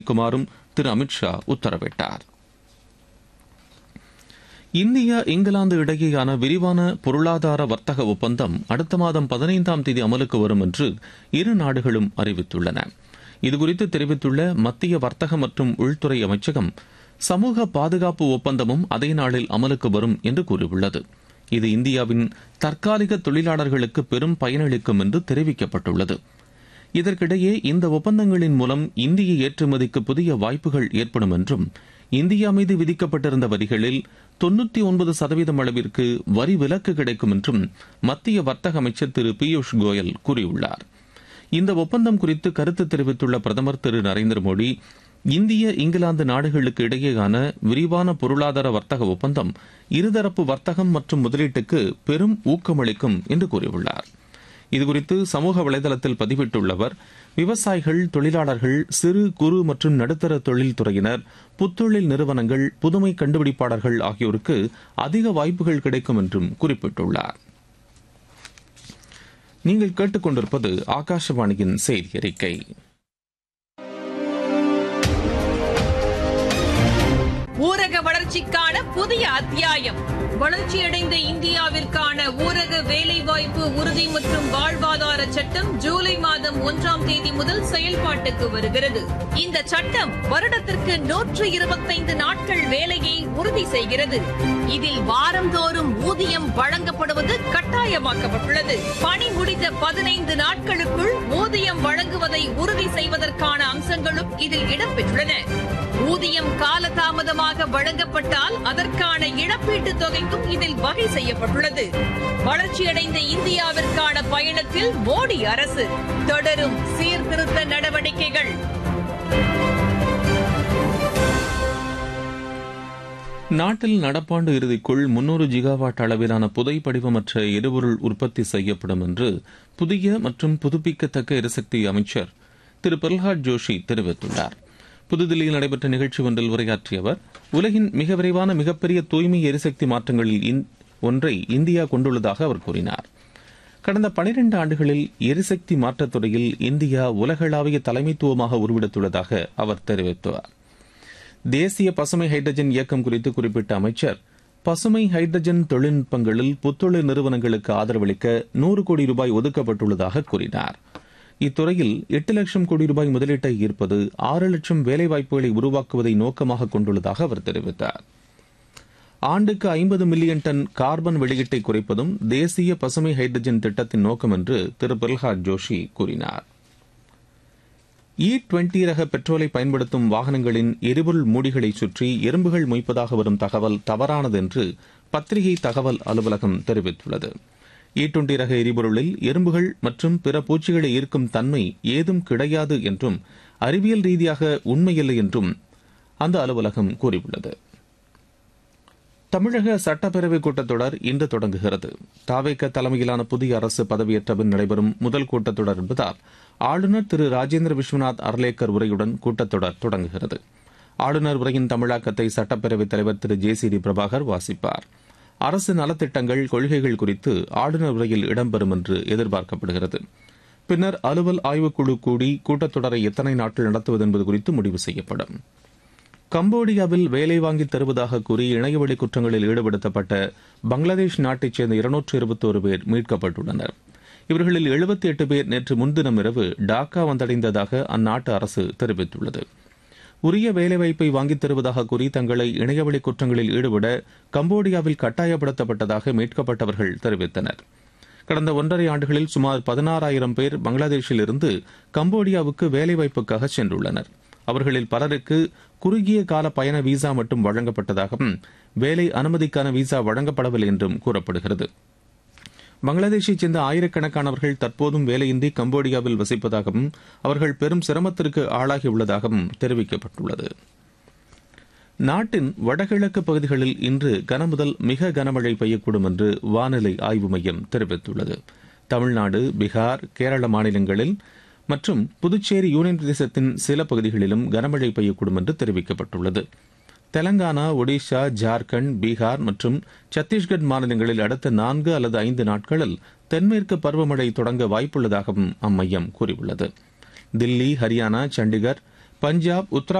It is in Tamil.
குமாரும் திரு அமித்ஷா உத்தரவிட்டார் இந்தியா இங்கிலாந்து இடையேயான விரிவான பொருளாதார வர்த்தக ஒப்பந்தம் அடுத்த மாதம் பதினைந்தாம் தேதி அமலுக்கு வரும் என்று இரு நாடுகளும் அறிவித்துள்ளன இதுகுறித்து தெரிவித்துள்ள மத்திய வர்த்தக மற்றும் உள்துறை அமைச்சகம் சமூக பாதுகாப்பு ஒப்பந்தமும் அதே நாளில் அமலுக்கு வரும் என்று கூறியுள்ளது இது இந்தியாவின் தற்காலிக தொழிலாளர்களுக்கு பெரும் பயனளிக்கும் என்று தெரிவிக்கப்பட்டுள்ளது இதற்கிடையே இந்த ஒப்பந்தங்களின் மூலம் இந்திய ஏற்றுமதிக்கு புதிய வாய்ப்புகள் ஏற்படும் என்றும் இந்தியா மீது விதிக்கப்பட்டிருந்த வரிகளில் தொன்னூத்தி ஒன்பது சதவீதம் அளவிற்கு வரி விலக்கு கிடைக்கும் என்றும் மத்திய வர்த்தக அமைச்சர் திரு பியூஷ் கோயல் கூறியுள்ளார் இந்த ஒப்பந்தம் குறித்து கருத்து தெரிவித்துள்ள பிரதமர் திரு நரேந்திர மோடி இந்திய இங்கிலாந்து நாடுகளுக்கு இடையேயான விரிவான பொருளாதார வர்த்தக ஒப்பந்தம் இருதரப்பு வர்த்தகம் மற்றும் முதலீட்டுக்கு பெரும் ஊக்கமளிக்கும் என்று கூறியுள்ளார் இதுகுறித்து சமூக வலைதளத்தில் பதிவிட்டுள்ள விவசாயிகள் தொழிலாளர்கள் சிறு குறு மற்றும் நடுத்தர தொழில்துறையினர் புத்தொழில் நிறுவனங்கள் புதுமை கண்டுபிடிப்பாளர்கள் ஆகியோருக்கு அதிக வாய்ப்புகள் கிடைக்கும் என்றும் குறிப்பிட்டுள்ளார் நீங்கள் கேட்டுக்கொண்டிருப்பது ஆகாஷவாணியின் செய்தி அறிக்கை ஊரக வளர்ச்சிக்கான புதிய அத்தியாயம் வளர்ச்சியடைந்த இந்தியாவிற்கான ஊரக வேலைவாய்ப்பு உறுதி மற்றும் வாழ்வாதார சட்டம் ஜூலை மாதம் ஒன்றாம் தேதி முதல் செயல்பாட்டுக்கு வருகிறது இந்த சட்டம் வருடத்திற்கு நூற்று இருபத்தைந்து நாட்கள் வேலையை உறுதி செய்கிறது இதில் வாரந்தோறும் ஊதியம் வழங்கப்படுவது கட்டாயமாக்கப்பட்டுள்ளது பணி முடிந்த பதினைந்து நாட்களுக்குள் ஊதியம் வழங்குவதை உறுதி செய்வதற்கான அம்சங்களும் இதில் இடம்பெற்றுள்ளன ஊதியம் காலதாமதமாக வழங்கப்பட்டால் அதற்கான இழப்பீட்டுத் தொகைக்கும் இதில் வகை செய்யப்பட்டுள்ளது வளர்ச்சியடைந்த இந்தியாவிற்கான பயணத்தில் மோடி அரசு தொடரும் சீர்திருத்த நடவடிக்கைகள் நாட்டில் நடப்பாண்டு இறுதிக்குள் முன்னூறு ஜிகாவாட் அளவிலான புதை படிவமற்ற எரிபொருள் உற்பத்தி செய்யப்படும் என்று புதிய மற்றும் புதுப்பிக்கத்தக்க எரிசக்தி அமைச்சர் திரு பிரல்ஹாத் ஜோஷி தெரிவித்துள்ளார் புதுதில்லியில் நடைபெற்ற நிகழ்ச்சி ஒன்றில் உரையாற்றிய அவர் உலகின் மிக விரைவான மிகப்பெரிய தூய்மை எரிசக்தி மாற்றங்களில் ஒன்றை இந்தியா கொண்டுள்ளதாக அவர் கூறினார் கடந்த பனிரெண்டு ஆண்டுகளில் எரிசக்தி மாற்றத் துறையில் இந்தியா உலகளாவிய தலைமைத்துவமாக உருவெடுத்துள்ளதாக அவர் தெரிவித்தார் தேசிய பசுமை ஹைட்ரஜன் இயக்கம் குறித்து குறிப்பிட்ட அமைச்சர் பசுமை ஹைட்ரஜன் தொழில்நுட்பங்களில் புத்தொழில் நிறுவனங்களுக்கு ஆதரவளிக்க நூறு கோடி ரூபாய் ஒதுக்கப்பட்டுள்ளதாக கூறினார் இத்துறையில் எட்டு லட்சம் கோடி ரூபாய் முதலீட்டை ஈர்ப்பது ஆறு லட்சம் வேலைவாய்ப்புகளை உருவாக்குவதை நோக்கமாக கொண்டுள்ளதாக அவர் தெரிவித்தார் ஆண்டுக்கு ஐம்பது மில்லியன் டன் கார்பன் வெளியீட்டை குறைப்பதும் தேசிய பசுமை ஹைட்ரஜன் திட்டத்தின் நோக்கம் என்று திரு பிரல்ஹாத் ஜோஷி கூறினார் இ டுவெண்டி ரக பெட்ரோலை பயன்படுத்தும் வாகனங்களின் எரிபொருள் மூடிகளை சுற்றி எறும்புகள் மொய்ப்பதாக வரும் தகவல் தவறானது என்று பத்திரிகை தகவல் அலுவலகம் தெரிவித்துள்ளது இ டுவெண்டி ரக எரிபொருளில் எறும்புகள் மற்றும் பிற பூச்சிகளை ஈர்க்கும் தன்மை ஏதும் கிடையாது என்றும் அறிவியல் ரீதியாக உண்மையில்லை என்றும் அந்த அலுவலகம் கூறியுள்ளது தமிழக சட்டப்பேரவை கூட்டத்தொடர் இன்று தொடங்குகிறது தாவேக்க தலைமையிலான புதிய அரசு பதவியேற்ற பின் நடைபெறும் முதல் கூட்டத்தொடர் என்பதால் ஆளுநர் திரு ராஜேந்திர விஸ்வநாத் அர்லேக்கர் உரையுடன் கூட்டத்தொடர் தொடங்குகிறது ஆளுநர் உரையின் தமிழாக்கத்தை சட்டப்பேரவைத் தலைவர் Thiru J C D Prabhakar வாசிப்பார் அரசு நலத்திட்டங்கள் கொள்கைகள் குறித்து ஆளுநர் உரையில் இடம்பெறும் என்று எதிர்பார்க்கப்படுகிறது பின்னர் அலுவல் ஆய்வுக்குழு கூடி கூட்டத்தொடரை எத்தனை நாட்கள் நடத்துவது என்பது குறித்து முடிவு செய்யப்படும் கம்போடியாவில் வேலை வாங்கி தருவதாக கூறி இணையவழி குற்றங்களில் ஈடுபடுத்தப்பட்ட பங்களாதேஷ் நாட்டைச் சேர்ந்த இருநூற்று இருபத்தோரு பேர் மீட்கப்பட்டுள்ளனர் இவர்களில் எழுபத்தி எட்டு பேர் நேற்று முன்தினம் இரவு டாக்கா வந்தடைந்ததாக அந்நாட்டு அரசு தெரிவித்துள்ளது உரிய வேலைவாய்ப்பை வாங்கித் தருவதாக கூறி தங்களை இணையவழி குற்றங்களில் ஈடுபட கம்போடியாவில் கட்டாயப்படுத்தப்பட்டதாக மீட்கப்பட்டவர்கள் தெரிவித்தனர் கடந்த ஒன்றரை ஆண்டுகளில் சுமார் பதினாறாயிரம் பேர் பங்களாதேஷில் இருந்து கம்போடியாவுக்கு வேலைவாய்ப்புக்காக சென்றுள்ளனர் அவர்களில் பலருக்கு குறுகிய கால பயண விசா மட்டும் வழங்கப்பட்டதாகவும் வேலை அனுமதிக்கான விசா வழங்கப்படவில்லை என்றும் கூறப்படுகிறது பங்களாதேஷைச் சேர்ந்த ஆயிரக்கணக்கானவர்கள் தற்போதும் வேலையின்றி கம்போடியாவில் வசிப்பதாகவும் அவர்கள் பெரும் சிரமத்திற்கு ஆளாகியுள்ளதாகவும் தெரிவிக்கப்பட்டுள்ளது நாட்டின் வடகிழக்கு பகுதிகளில் இன்று கனமுதல் மிக கனமழை பெய்யக்கூடும் என்று வானிலை ஆய்வு மையம் தெரிவித்துள்ளது தமிழ்நாடு பீகார் கேரள மாநிலங்களில் மற்றும் புதுச்சேரி யூனியன் பிரதேசத்தின் சில பகுதிகளிலும் கனமழை பெய்யக்கூடும் என்று தெரிவிக்கப்பட்டுள்ளது தெலங்கானா ஒடிஷா ஜார்க்கண்ட் பீகார் மற்றும் சத்தீஸ்கட் மாநிலங்களில் அடுத்த நான்கு அல்லது ஐந்து நாட்களில் தென்மேற்கு பருவமழை தொடங்க வாய்ப்புள்ளதாகவும் அம்மையம் கூறியுள்ளது தில்லி ஹரியானா சண்டிகர் பஞ்சாப் உத்தரா